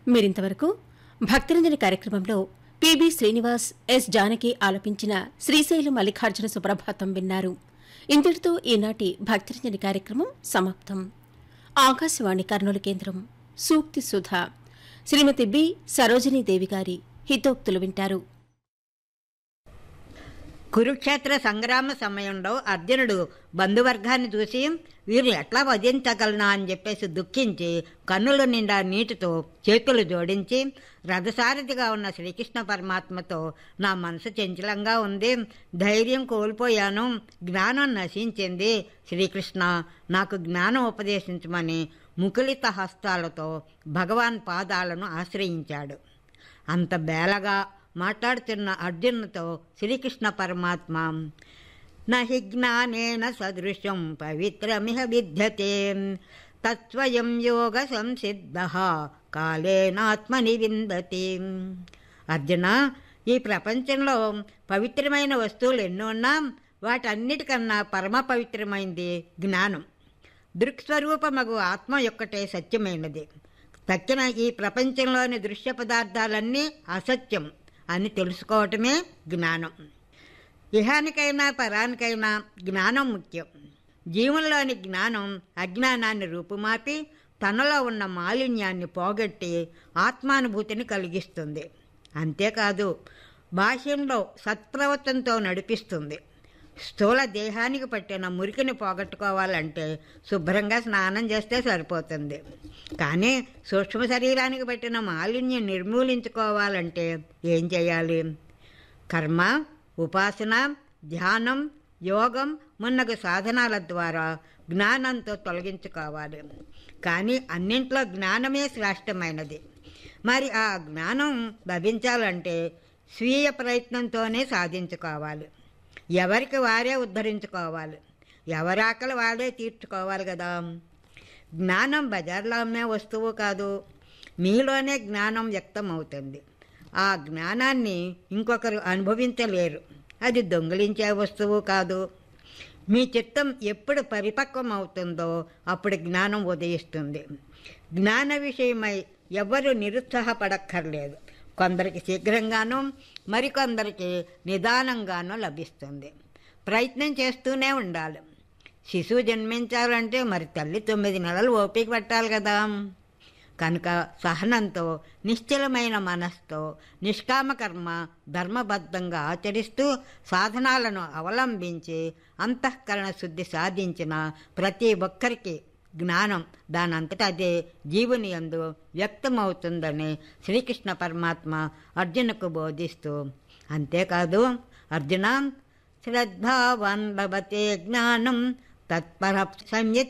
మీరింతవరకు భక్తరంజని కార్యక్రమంలో PB Srinivas yes Janaki ఆలపించిన శ్రీశైలం మల్లికార్జున సుప్రభాతం విన్నారు ఇంతటితో ఈనాటి భక్తరంజని కార్యక్రమం సమాప్తం ఆకాశవాణి కర్నూలు కేంద్రం సూక్తి సుధ శ్రీమతి బి సరోజినీదేవి గారి హితోక్తులు వింటారు కురుక్షేత్ర సంగ్రామ సమయంలో అర్జునుడు బంధువర్గాన్ని చూసి వీరు ఎట్లా వధించగలనా అని చెప్పేసి దుఃఖించి కన్నుల నిండా నీటితో చేతులు జోడించి రథసారథిగా ఉన్న శ్రీకృష్ణ పరమాత్మతో నా మనసు చంచలంగా ఉంది ధైర్యం కోల్పోయాను జ్ఞానం నశించింది శ్రీకృష్ణ నాకు జ్ఞానం ఉపదేశించమని ముకులిత హస్తాలతో భగవాన్ పాదాలను ఆశ్రయించాడు అంత బేలగా మాట్లాడుతున్న అర్జునుతో శ్రీకృష్ణ పరమాత్మ నహి జ్ఞానేన సదృశం పవిత్రమిహ విద్యతే తత్స్వయం యోగ సంసిద్ధ కాలేనాత్మని విందతి అర్జున ఈ ప్రపంచంలో పవిత్రమైన వస్తువులు ఎన్నో ఉన్నా వాటన్నిటికన్నా పరమ పవిత్రమైంది జ్ఞానం దృక్స్వరూపమగు ఆత్మ యొక్కటే సత్యమైనది తక్కిన ఈ ప్రపంచంలోని దృశ్య పదార్థాలన్నీ అసత్యం అని తెలుసుకోవటమే జ్ఞానం ఇహానికైనా పరానికైనా జ్ఞానం ముఖ్యం జీవుల్లోని జ్ఞానం అజ్ఞానాన్ని రూపుమాపి తనలో ఉన్న మాలిన్యాన్ని పోగొట్టి ఆత్మానుభూతిని కలిగిస్తుంది అంతేకాదు భాష్యంలో సత్ప్రవర్తనతో నడిపిస్తుంది స్థూల దేహానికి పట్టిన మురికిని పోగొట్టుకోవాలంటే శుభ్రంగా స్నానం చేస్తే సరిపోతుంది కానీ సూక్ష్మ శరీరానికి పట్టిన మాలిన్యం నిర్మూలించుకోవాలంటే ఏం చేయాలి కర్మ ఉపాసన ధ్యానం యోగం మున్నగు సాధనాల ద్వారా జ్ఞానంతో తొలగించుకోవాలి కానీ అన్నింట్లో జ్ఞానమే శ్రేష్టమైనది మరి ఆ జ్ఞానం లభించాలంటే స్వీయ ప్రయత్నంతోనే సాధించుకోవాలి ఎవరికి వారే ఉద్ధరించుకోవాలి ఎవరాకలి వారే తీర్చుకోవాలి కదా జ్ఞానం బజార్లో అమ్మే వస్తువు కాదు మీలోనే జ్ఞానం వ్యక్తం అవుతుంది ఆ జ్ఞానాన్ని ఇంకొకరు అనుభవించలేరు అది దొంగిలించే వస్తువు కాదు మీ చిత్తం ఎప్పుడు పరిపక్వం అవుతుందో అప్పుడు జ్ఞానం ఉదయిస్తుంది జ్ఞాన విషయమై ఎవరు నిరుత్సాహపడక్కర్లేదు కొందరికి శీఘ్రంగానూ మరికొందరికి నిదానంగానూ లభిస్తుంది ప్రయత్నం చేస్తూనే ఉండాలి శిశువు జన్మించాలంటే మరి తల్లి తొమ్మిది నెలలు ఓపిక పట్టాలి కదా కనుక సహనంతో నిశ్చలమైన మనస్తో నిష్కామకర్మ ధర్మబద్ధంగా ఆచరిస్తూ సాధనాలను అవలంబించి అంతఃకరణ శుద్ధి సాధించిన ప్రతి ఒక్కరికి జ్ఞానం దానంతట అదే జీవుని యందు వ్యక్తమవుతుందని శ్రీకృష్ణ పరమాత్మ అర్జునకు బోధిస్తూ అంతేకాదు అర్జున శ్రద్ధావాన్ లభతే జ్ఞానం తత్పర సంయత్